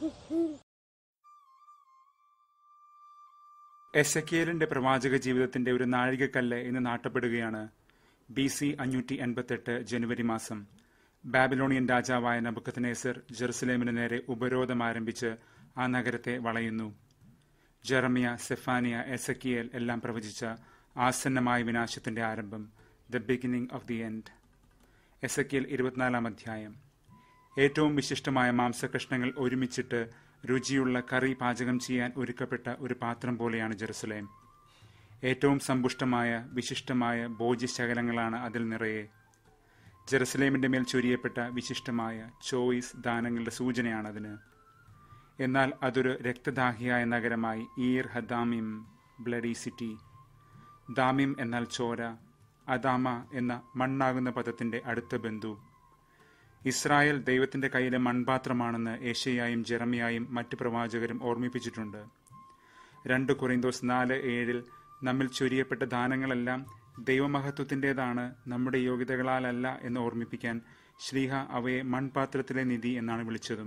എസക്കിയലിന്റെ പ്രവാചക ജീവിതത്തിന്റെ ഒരു നാഴികക്കല്ല് ഇന്ന് നാട്ടപ്പെടുകയാണ് ബി സി അഞ്ഞൂറ്റി എൺപത്തെട്ട് ജനുവരി മാസം ബാബിലോണിയൻ രാജാവായ നബുക്കത്തനേസർ ജെറുസലേമിന് നേരെ ഉപരോധം ആരംഭിച്ച് ആ നഗരത്തെ വളയുന്നു ജെറമിയ സെഫാനിയ എസക്കിയേൽ എല്ലാം പ്രവചിച്ച ആസന്നമായ വിനാശത്തിന്റെ ആരംഭം the beginning of the end Ezekiel ഇരുപത്തിനാലാം അധ്യായം ഏറ്റവും വിശിഷ്ടമായ മാംസകഷ്ണങ്ങൾ ഒരുമിച്ചിട്ട് രുചിയുള്ള കറി പാചകം ചെയ്യാൻ ഒരുക്കപ്പെട്ട ഒരു പാത്രം പോലെയാണ് ജെറുസലേം ഏറ്റവും സമ്പുഷ്ടമായ വിശിഷ്ടമായ ഭോജ്യശകലങ്ങളാണ് അതിൽ നിറയെ ജെറുസലേമിന്റെ മേൽ ചൊരിയപ്പെട്ട വിശിഷ്ടമായ ചോയ്സ് ദാനങ്ങളുടെ സൂചനയാണതിന് എന്നാൽ അതൊരു രക്തദാഹിയായ നഗരമായി ഈർ ഹദാമിം ബ്ലഡി സിറ്റി ദാമിം എന്നാൽ ചോര അദാമ എന്ന മണ്ണാകുന്ന പദത്തിന്റെ അടുത്ത ബന്ധു ഇസ്രായേൽ ദൈവത്തിന്റെ കയ്യിലെ മൺപാത്രമാണെന്ന് ഏഷ്യയായും ജെറമിയായും മറ്റു പ്രവാചകരും ഓർമ്മിപ്പിച്ചിട്ടുണ്ട് രണ്ട് കൊറിന്തോസ് നാല് ഏഴിൽ നമ്മിൽ ചൊരിയപ്പെട്ട ദാനങ്ങളെല്ലാം ദൈവമഹത്വത്തിൻ്റെതാണ് നമ്മുടെ യോഗ്യതകളാലല്ല എന്ന് ഓർമ്മിപ്പിക്കാൻ ശ്രീഹ അവയെ മൺപാത്രത്തിലെ നിധി എന്നാണ് വിളിച്ചതും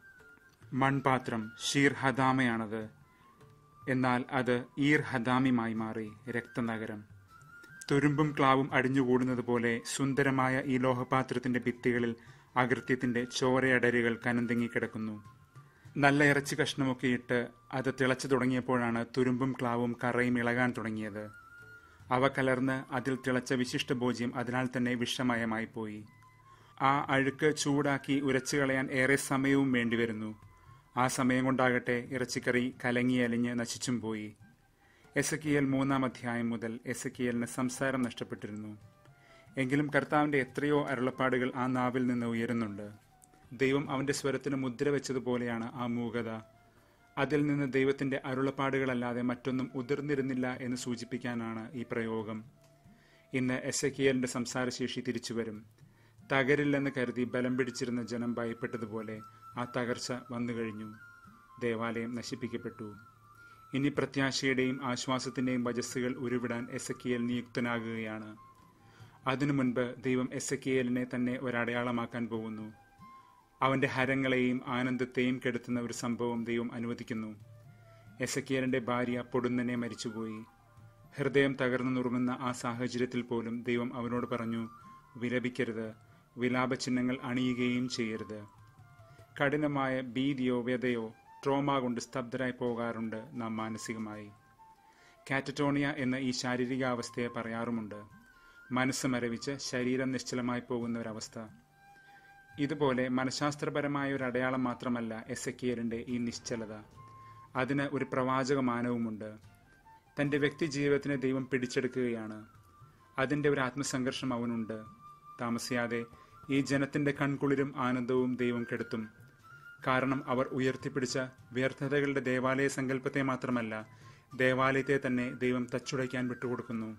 മൺപാത്രം ഷീർ ഹദാമയാണത് എന്നാൽ അത് ഈർ ഹദാമിമായി മാറി രക്തനഗരം തുരുമ്പും ക്ലാവും അടിഞ്ഞുകൂടുന്നത് പോലെ സുന്ദരമായ ഈ ലോഹപാത്രത്തിന്റെ ഭിത്തികളിൽ അകൃത്യത്തിന്റെ ചോരയടരുകൾ കനന്തിങ്ങിക്കിടക്കുന്നു നല്ല ഇറച്ചി കഷ്ണമൊക്കെ ഇട്ട് അത് തിളച്ചു തുടങ്ങിയപ്പോഴാണ് തുരുമ്പും ക്ലാവും കറയും ഇളകാൻ തുടങ്ങിയത് അവ കലർന്ന് അതിൽ തിളച്ച വിശിഷ്ട ഭോജ്യം അതിനാൽ തന്നെ വിഷമയമായി പോയി ആ അഴുക്ക് ചൂടാക്കി ഉരച്ചു കളയാൻ ഏറെ സമയവും വേണ്ടിവരുന്നു ആ സമയം കൊണ്ടാകട്ടെ ഇറച്ചിക്കറി കലങ്ങി അലിഞ്ഞ് നശിച്ചും പോയി എസക്കിയൽ മൂന്നാം അധ്യായം മുതൽ എസക്കിയലിന് സംസാരം നഷ്ടപ്പെട്ടിരുന്നു എങ്കിലും കർത്താവിന്റെ എത്രയോ അരുളപ്പാടുകൾ ആ നാവിൽ നിന്ന് ഉയരുന്നുണ്ട് ദൈവം അവന്റെ സ്വരത്തിന് മുദ്ര വെച്ചതുപോലെയാണ് ആ മൂകത അതിൽ നിന്ന് ദൈവത്തിന്റെ അരുളപ്പാടുകളല്ലാതെ മറ്റൊന്നും ഉതിർന്നിരുന്നില്ല എന്ന് സൂചിപ്പിക്കാനാണ് ഈ പ്രയോഗം ഇന്ന് എസക്കിയലിന്റെ സംസാരശേഷി തിരിച്ചുവരും തകരില്ലെന്ന് കരുതി ബലം പിടിച്ചിരുന്ന ജനം ഭയപ്പെട്ടതുപോലെ ആ തകർച്ച വന്നു കഴിഞ്ഞു ദേവാലയം നശിപ്പിക്കപ്പെട്ടു ഇനി പ്രത്യാശയുടെയും ആശ്വാസത്തിന്റെയും വജസ്സുകൾ ഉരുവിടാൻ എസക്കിയൽ നിയുക്തനാകുകയാണ് അതിനു മുൻപ് ദൈവം എസക്കിയലിനെ തന്നെ ഒരടയാളമാക്കാൻ പോകുന്നു അവന്റെ ഹരങ്ങളെയും ആനന്ദത്തെയും കെടുത്തുന്ന ഒരു സംഭവം ദൈവം അനുവദിക്കുന്നു എസക്കിയലിന്റെ ഭാര്യ പൊടുന്നനെ മരിച്ചുപോയി ഹൃദയം തകർന്നു നുറുങ്ങുന്ന ആ സാഹചര്യത്തിൽ പോലും ദൈവം അവനോട് പറഞ്ഞു വിലപിക്കരുത് വിലാപചിഹ്നങ്ങൾ അണിയുകയും ചെയ്യരുത് കഠിനമായ ഭീതിയോ വ്യതയോ ട്രോമ കൊണ്ട് സ്തബ്ധരായി പോകാറുണ്ട് നാം മാനസികമായി കാറ്ററ്റോണിയ എന്ന ഈ ശാരീരികാവസ്ഥയെ പറയാറുമുണ്ട് മനസ്സ് മരവിച്ച് ശരീരം നിശ്ചലമായി പോകുന്ന ഒരവസ്ഥ ഇതുപോലെ മനഃശാസ്ത്രപരമായ ഒരു അടയാളം മാത്രമല്ല എസക്കിയലിന്റെ ഈ നിശ്ചലത അതിന് ഒരു പ്രവാചക മാനവുമുണ്ട് തന്റെ വ്യക്തി ജീവിതത്തിനെ ദൈവം പിടിച്ചെടുക്കുകയാണ് അതിന്റെ ഒരു ആത്മസംഘർഷം അവനുണ്ട് താമസിയാതെ ഈ ജനത്തിന്റെ കൺകുളിരും ആനന്ദവും ദൈവം കെടുത്തും കാരണം അവർ ഉയർത്തിപ്പിടിച്ച വ്യർത്ഥതകളുടെ ദേവാലയ സങ്കല്പത്തെ മാത്രമല്ല ദേവാലയത്തെ തന്നെ ദൈവം തച്ചുടയ്ക്കാൻ വിട്ടുകൊടുക്കുന്നു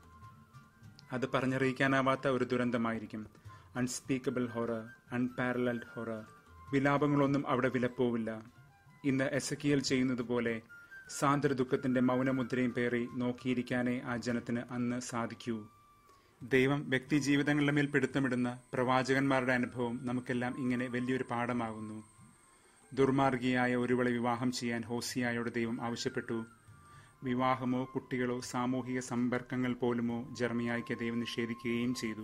അത് പറഞ്ഞറിയിക്കാനാവാത്ത ഒരു ദുരന്തമായിരിക്കും അൺസ്പീക്കബിൾ ഹൊറർ അൺപാരലൽഡ് ഹൊറർ വിലാപങ്ങളൊന്നും അവിടെ വിലപ്പോവില്ല ഇന്ന് എസക്കിയൽ ചെയ്യുന്നത് പോലെ സാന്ദ്ര ദുഃഖത്തിന്റെ മൗനമുദ്രയും പേറി നോക്കിയിരിക്കാനേ ആ ജനത്തിന് അന്ന് സാധിക്കൂ ദൈവം വ്യക്തി ജീവിതങ്ങളുടെ മേൽ പിടുത്തമിടുന്ന പ്രവാചകന്മാരുടെ അനുഭവം നമുക്കെല്ലാം ഇങ്ങനെ വലിയൊരു പാഠമാകുന്നു ദുർമാർഗിയായ ഒരുവളെ വിവാഹം ചെയ്യാൻ ഹോസിയായോട് ദൈവം ആവശ്യപ്പെട്ടു വിവാഹമോ കുട്ടികളോ സാമൂഹിക സമ്പർക്കങ്ങൾ പോലുമോ ജർമിയായ്ക്ക് ദൈവം നിഷേധിക്കുകയും ചെയ്തു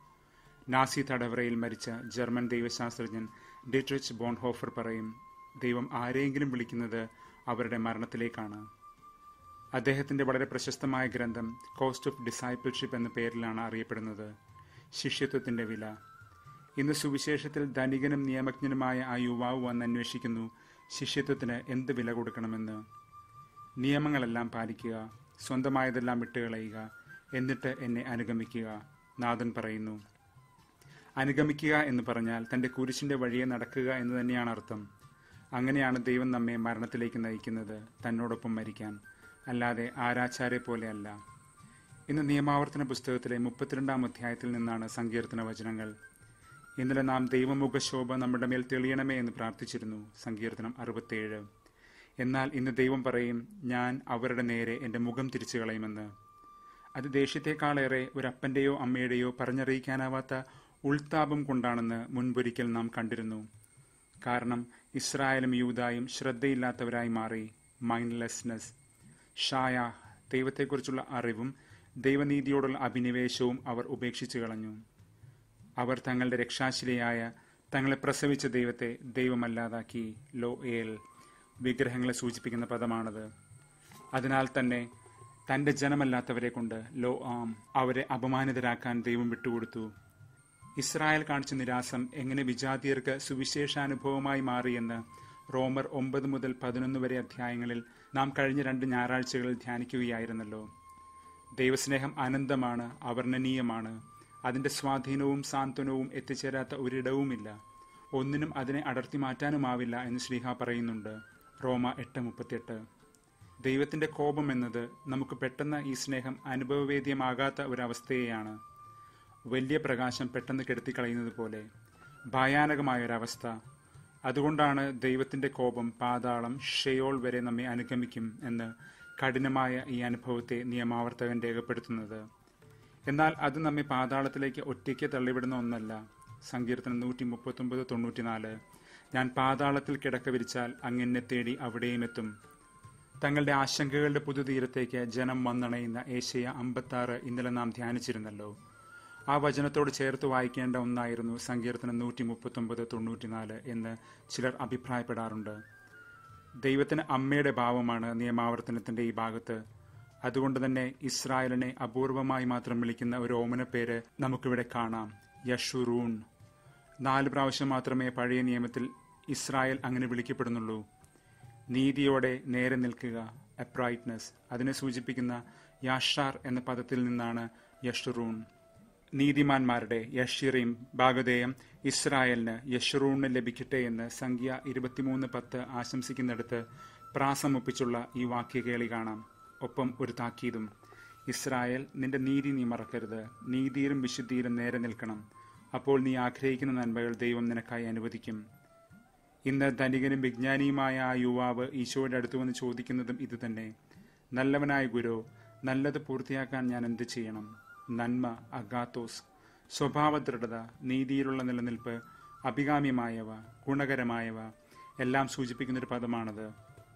നാസി തടവറയിൽ മരിച്ച ജർമ്മൻ ദൈവശാസ്ത്രജ്ഞൻ ഡിട്രിച്ച് ബോൺഹോഫർ പറയും ദൈവം ആരെയെങ്കിലും വിളിക്കുന്നത് അവരുടെ മരണത്തിലേക്കാണ് അദ്ദേഹത്തിന്റെ വളരെ പ്രശസ്തമായ ഗ്രന്ഥം കോസ്റ്റ് ഓഫ് ഡിസൈപ്പിൾഷിപ്പ് എന്ന പേരിലാണ് അറിയപ്പെടുന്നത് ശിഷ്യത്വത്തിന്റെ വില ഇന്ന് സുവിശേഷത്തിൽ ധനികനും നിയമജ്ഞനുമായ ആ യുവാവ് വന്ന് അന്വേഷിക്കുന്നു ശിഷ്യത്വത്തിന് എന്ത് വില കൊടുക്കണമെന്ന് നിയമങ്ങളെല്ലാം പാലിക്കുക സ്വന്തമായതെല്ലാം വിട്ടുകളയുക എന്നിട്ട് എന്നെ അനുഗമിക്കുക നാഥൻ പറയുന്നു അനുഗമിക്കുക എന്ന് പറഞ്ഞാൽ തന്റെ കുരിശിന്റെ വഴിയെ നടക്കുക എന്ന് തന്നെയാണ് അർത്ഥം അങ്ങനെയാണ് ദൈവം നമ്മെ മരണത്തിലേക്ക് നയിക്കുന്നത് തന്നോടൊപ്പം മരിക്കാൻ അല്ലാതെ ആരാച്ചാരെ പോലെയല്ല ഇന്ന് നിയമാവർത്തന പുസ്തകത്തിലെ മുപ്പത്തിരണ്ടാം അധ്യായത്തിൽ നിന്നാണ് സങ്കീർത്തന വചനങ്ങൾ ഇന്നലെ നാം ദൈവമുഖശോഭ നമ്മുടെ മേൽ തെളിയണമേ എന്ന് പ്രാർത്ഥിച്ചിരുന്നു സങ്കീർത്തനം അറുപത്തേഴ് എന്നാൽ ഇന്ന് ദൈവം പറയും ഞാൻ അവരുടെ നേരെ എൻ്റെ മുഖം തിരിച്ചു കളയുമെന്ന് അത് ദേഷ്യത്തെക്കാളേറെ ഒരു അപ്പൻ്റെയോ അമ്മയുടെയോ പറഞ്ഞറിയിക്കാനാവാത്ത ഉൾത്താപം കൊണ്ടാണെന്ന് മുൻപൊരിക്കൽ നാം കണ്ടിരുന്നു കാരണം ഇസ്രായേലും യൂതായും ശ്രദ്ധയില്ലാത്തവരായി മാറി മൈൻഡ്ലെസ്നെസ് ഷായ ദൈവത്തെക്കുറിച്ചുള്ള അറിവും ദൈവനീതിയോടുള്ള അഭിനിവേശവും അവർ ഉപേക്ഷിച്ചു കളഞ്ഞു അവർ തങ്ങളുടെ രക്ഷാശിലയായ തങ്ങളെ പ്രസവിച്ച ദൈവത്തെ ദൈവമല്ലാതാക്കി ലോ ഏൽ വിഗ്രഹങ്ങളെ സൂചിപ്പിക്കുന്ന പദമാണത് അതിനാൽ തന്നെ തന്റെ ജനമല്ലാത്തവരെ കൊണ്ട് ലോ ആം അവരെ അപമാനിതരാക്കാൻ ദൈവം വിട്ടുകൊടുത്തു ഇസ്രായേൽ കാണിച്ച നിരാസം എങ്ങനെ വിജാതിയർക്ക് സുവിശേഷാനുഭവമായി മാറിയെന്ന് റോമർ ഒമ്പത് മുതൽ പതിനൊന്ന് വരെ അധ്യായങ്ങളിൽ നാം കഴിഞ്ഞ രണ്ട് ഞായറാഴ്ചകളിൽ ധ്യാനിക്കുകയായിരുന്നല്ലോ ദൈവസ്നേഹം അനന്തമാണ് അവർണ്ണനീയമാണ് അതിന്റെ സ്വാധീനവും സാന്ത്വനവും എത്തിച്ചേരാത്ത ഒരിടവുമില്ല ഒന്നിനും അതിനെ അടർത്തി മാറ്റാനുമാവില്ല എന്ന് ശ്രീഹ പറയുന്നുണ്ട് റോമ എട്ട് മുപ്പത്തിയെട്ട് ദൈവത്തിന്റെ കോപം എന്നത് നമുക്ക് പെട്ടെന്ന് ഈ സ്നേഹം അനുഭവവേദ്യമാകാത്ത ഒരവസ്ഥയെയാണ് വലിയ പ്രകാശം പെട്ടെന്ന് കെടുത്തിക്കളയുന്നത് പോലെ ഭയാനകമായൊരവസ്ഥ അതുകൊണ്ടാണ് ദൈവത്തിന്റെ കോപം പാതാളം ഷെയോൾ വരെ നമ്മെ അനുഗമിക്കും എന്ന് കഠിനമായ ഈ അനുഭവത്തെ നിയമാവർത്തകൻ രേഖപ്പെടുത്തുന്നത് എന്നാൽ അത് നമ്മെ പാതാളത്തിലേക്ക് ഒറ്റയ്ക്ക് തള്ളിവിടുന്ന ഒന്നല്ല സങ്കീർത്തനം നൂറ്റി മുപ്പത്തൊമ്പത് തൊണ്ണൂറ്റിനാല് ഞാൻ പാതാളത്തിൽ കിടക്ക വിരിച്ചാൽ അങ്ങനെ തേടി അവിടെയും എത്തും തങ്ങളുടെ ആശങ്കകളുടെ പുതുതീരത്തേക്ക് ജനം വന്നണയുന്ന ഏഷ്യ അമ്പത്താറ് ഇന്നലെ നാം ധ്യാനിച്ചിരുന്നല്ലോ ആ വചനത്തോട് ചേർത്ത് വായിക്കേണ്ട ഒന്നായിരുന്നു സങ്കീർത്തനം നൂറ്റി മുപ്പത്തൊമ്പത് തൊണ്ണൂറ്റിനാല് എന്ന് ചിലർ അഭിപ്രായപ്പെടാറുണ്ട് ദൈവത്തിന് അമ്മയുടെ ഭാവമാണ് നിയമാവർത്തനത്തിന്റെ ഈ ഭാഗത്ത് അതുകൊണ്ട് തന്നെ ഇസ്രായേലിനെ അപൂർവമായി മാത്രം വിളിക്കുന്ന ഒരു ഓമന പേര് നമുക്കിവിടെ കാണാം യഷുറൂൺ നാല് പ്രാവശ്യം മാത്രമേ പഴയ നിയമത്തിൽ ഇസ്രായേൽ അങ്ങനെ വിളിക്കപ്പെടുന്നുള്ളൂ നീതിയോടെ നേരെ നിൽക്കുക അപ്രൈറ്റ്നസ് അതിനെ സൂചിപ്പിക്കുന്ന യാഷാർ എന്ന പദത്തിൽ നിന്നാണ് യഷുറൂൺ നീതിമാന്മാരുടെ യഷിറീം ഭാഗധേയം ഇസ്രായേലിന് യഷറൂണിന് ലഭിക്കട്ടെ എന്ന് സംഖ്യ ഇരുപത്തിമൂന്ന് പത്ത് ആശംസിക്കുന്നിടത്ത് പ്രാസമൊപ്പിച്ചുള്ള ഈ വാക്യകേളി കാണാം ഒപ്പം ഒരു താക്കീതും ഇസ്രായേൽ നിന്റെ നീതി നീ മറക്കരുത് നീതിയിലും വിശുദ്ധിയിലും നേരെ നിൽക്കണം അപ്പോൾ നീ ആഗ്രഹിക്കുന്ന നന്മകൾ ദൈവം നിനക്കായി അനുവദിക്കും ഇന്ന് ധനികനും വിജ്ഞാനിയുമായ ആ യുവാവ് ഈശോയുടെ അടുത്ത് വന്ന് ചോദിക്കുന്നതും ഇതുതന്നെ നല്ലവനായ ഗുരു നല്ലത് പൂർത്തിയാക്കാൻ ഞാൻ എന്ത് ചെയ്യണം നന്മ അഗാത്തോസ് സ്വഭാവദൃഢത നീതിയിലുള്ള നിലനിൽപ്പ് അഭികാമ്യമായവ ഗുണകരമായവ എല്ലാം സൂചിപ്പിക്കുന്നൊരു പദമാണത്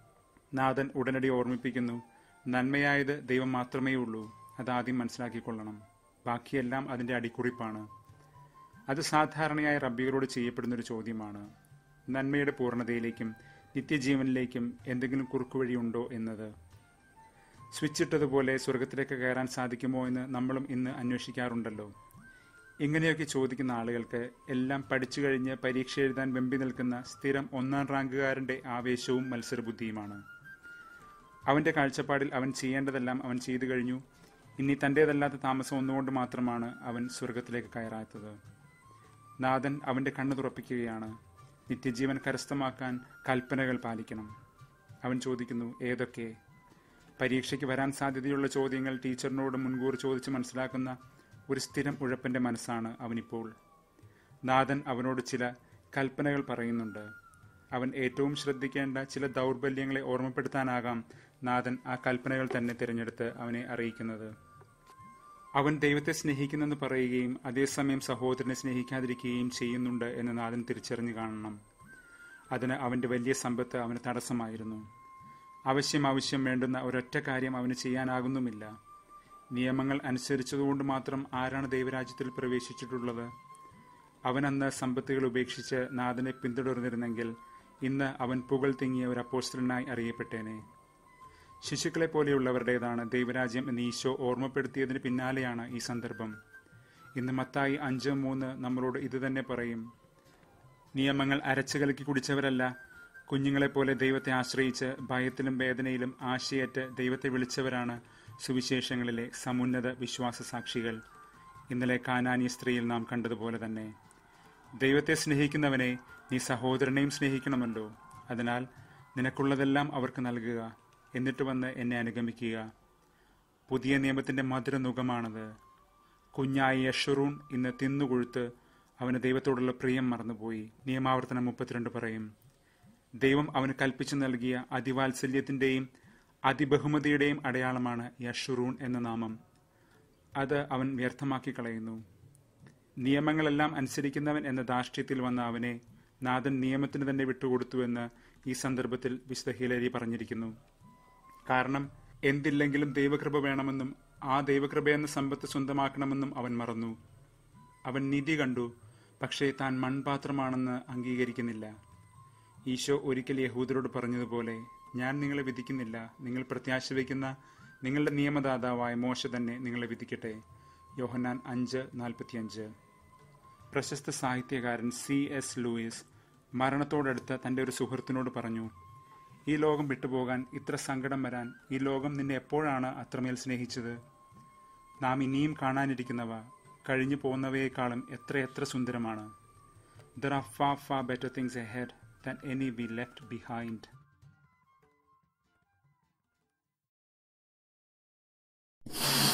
നാഥൻ ഉടനടി ഓർമ്മിപ്പിക്കുന്നു നന്മയായത് ദൈവം മാത്രമേ ഉള്ളൂ അതാദ്യം മനസ്സിലാക്കിക്കൊള്ളണം ബാക്കിയെല്ലാം അതിൻ്റെ അടിക്കുറിപ്പാണ് അത് സാധാരണയായി റബ്ബികളോട് ചെയ്യപ്പെടുന്നൊരു ചോദ്യമാണ് നന്മയുടെ പൂർണ്ണതയിലേക്കും നിത്യജീവനിലേക്കും എന്തെങ്കിലും കുറുക്കുവഴിയുണ്ടോ എന്നത് സ്വിച്ച് ഇട്ടതുപോലെ സ്വർഗത്തിലേക്ക് കയറാൻ സാധിക്കുമോ എന്ന് നമ്മളും ഇന്ന് അന്വേഷിക്കാറുണ്ടല്ലോ ഇങ്ങനെയൊക്കെ ചോദിക്കുന്ന ആളുകൾക്ക് എല്ലാം പഠിച്ചു കഴിഞ്ഞ് പരീക്ഷ എഴുതാൻ വെമ്പി നിൽക്കുന്ന സ്ഥിരം ഒന്നാം റാങ്കുകാരന്റെ ആവേശവും മത്സരബുദ്ധിയുമാണ് അവന്റെ കാഴ്ചപ്പാടിൽ അവൻ ചെയ്യേണ്ടതെല്ലാം അവൻ ചെയ്തു കഴിഞ്ഞു ഇനി തൻ്റേതല്ലാത്ത താമസം ഒന്നുകൊണ്ട് മാത്രമാണ് അവൻ സ്വർഗത്തിലേക്ക് കയറാത്തത് നാഥൻ അവന്റെ കണ്ണു തുറപ്പിക്കുകയാണ് നിത്യജീവൻ കരസ്ഥമാക്കാൻ കൽപ്പനകൾ പാലിക്കണം അവൻ ചോദിക്കുന്നു ഏതൊക്കെ പരീക്ഷയ്ക്ക് വരാൻ സാധ്യതയുള്ള ചോദ്യങ്ങൾ ടീച്ചറിനോട് മുൻകൂർ ചോദിച്ച് മനസ്സിലാക്കുന്ന ഒരു സ്ഥിരം ഉഴപ്പന്റെ മനസ്സാണ് അവനിപ്പോൾ നാഥൻ അവനോട് ചില കൽപ്പനകൾ പറയുന്നുണ്ട് അവൻ ഏറ്റവും ശ്രദ്ധിക്കേണ്ട ചില ദൗർബല്യങ്ങളെ ഓർമ്മപ്പെടുത്താനാകാം നാഥൻ ആ കൽപ്പനകൾ തന്നെ തിരഞ്ഞെടുത്ത് അവനെ അറിയിക്കുന്നത് അവൻ ദൈവത്തെ സ്നേഹിക്കുന്നെന്ന് പറയുകയും അതേസമയം സഹോദരനെ സ്നേഹിക്കാതിരിക്കുകയും ചെയ്യുന്നുണ്ട് എന്ന് നാഥൻ തിരിച്ചറിഞ്ഞു കാണണം അതിന് അവന്റെ വലിയ സമ്പത്ത് അവന് തടസ്സമായിരുന്നു ആവശ്യം ആവശ്യം വേണ്ടുന്ന ഒരൊറ്റ കാര്യം അവന് ചെയ്യാനാകുന്നുമില്ല നിയമങ്ങൾ അനുസരിച്ചതുകൊണ്ട് മാത്രം ആരാണ് ദൈവരാജ്യത്തിൽ പ്രവേശിച്ചിട്ടുള്ളത് അവൻ അന്ന് സമ്പത്തുകൾ ഉപേക്ഷിച്ച് നാഥനെ പിന്തുടർന്നിരുന്നെങ്കിൽ ഇന്ന് അവൻ പുകൾ തിങ്ങിയ ഒരു അപ്പോസ്റ്റലനായി അറിയപ്പെട്ടേനെ ശിശുക്കളെ പോലെയുള്ളവരുടേതാണ് ദൈവരാജ്യം എന്ന് ഈശോ ഓർമ്മപ്പെടുത്തിയതിന് പിന്നാലെയാണ് ഈ സന്ദർഭം ഇന്ന് മത്തായി അഞ്ച് മൂന്ന് നമ്മളോട് ഇതുതന്നെ പറയും നിയമങ്ങൾ അരച്ചു കലക്കി കുടിച്ചവരല്ല കുഞ്ഞുങ്ങളെപ്പോലെ ദൈവത്തെ ആശ്രയിച്ച് ഭയത്തിലും വേദനയിലും ആശയറ്റ് ദൈവത്തെ വിളിച്ചവരാണ് സുവിശേഷങ്ങളിലെ സമുന്നത വിശ്വാസ സാക്ഷികൾ ഇന്നലെ കാനാനി സ്ത്രീയിൽ നാം കണ്ടതുപോലെ തന്നെ ദൈവത്തെ സ്നേഹിക്കുന്നവനെ നീ സഹോദരനെയും സ്നേഹിക്കണമല്ലോ അതിനാൽ നിനക്കുള്ളതെല്ലാം അവർക്ക് നൽകുക എന്നിട്ട് വന്ന് എന്നെ അനുഗമിക്കുക പുതിയ നിയമത്തിന്റെ മധുര നുഖമാണത് കുഞ്ഞായ യഷറൂൺ ഇന്ന് തിന്നുകൊഴുത്ത് അവന് ദൈവത്തോടുള്ള പ്രിയം മറന്നുപോയി നിയമാവർത്തനം മുപ്പത്തിരണ്ട് പറയും ദൈവം അവന് കൽപ്പിച്ചു നൽകിയ അതിവാത്സല്യത്തിന്റെയും അതിബഹുമതിയുടെയും അടയാളമാണ് യഷുറൂൺ എന്ന നാമം അത് അവൻ വ്യർത്ഥമാക്കി കളയുന്നു നിയമങ്ങളെല്ലാം അനുസരിക്കുന്നവൻ എന്ന ധാർഷ്ട്യത്തിൽ വന്ന അവനെ നാഥൻ നിയമത്തിന് തന്നെ വിട്ടുകൊടുത്തു എന്ന് ഈ സന്ദർഭത്തിൽ വിശുദ്ധ ഹിലേരി പറഞ്ഞിരിക്കുന്നു കാരണം എന്തില്ലെങ്കിലും ദൈവകൃപ വേണമെന്നും ആ ദൈവകൃപ എന്ന സമ്പത്ത് സ്വന്തമാക്കണമെന്നും അവൻ മറന്നു അവൻ നിധി കണ്ടു പക്ഷേ താൻ മൺപാത്രമാണെന്ന് അംഗീകരിക്കുന്നില്ല ഈശോ ഒരിക്കൽ യഹൂദരോട് പറഞ്ഞതുപോലെ ഞാൻ നിങ്ങളെ വിധിക്കുന്നില്ല നിങ്ങൾ പ്രത്യാശ വയ്ക്കുന്ന നിങ്ങളുടെ നിയമദാതാവായ മോശ തന്നെ നിങ്ങളെ വിധിക്കട്ടെ യോഹന്നാൻ അഞ്ച് നാൽപ്പത്തിയഞ്ച് പ്രശസ്ത സാഹിത്യകാരൻ സി എസ് ലൂയിസ് മരണത്തോടടുത്ത് തൻ്റെ ഒരു സുഹൃത്തിനോട് പറഞ്ഞു ഈ ലോകം വിട്ടുപോകാൻ ഇത്ര സങ്കടം വരാൻ ഈ ലോകം നിന്നെ എപ്പോഴാണ് അത്രമേൽ സ്നേഹിച്ചത് നാം ഇനിയും കാണാനിരിക്കുന്നവ കഴിഞ്ഞു പോകുന്നവയേക്കാളും എത്രയെത്ര സുന്ദരമാണ് there are far far better things ahead than any be left behind you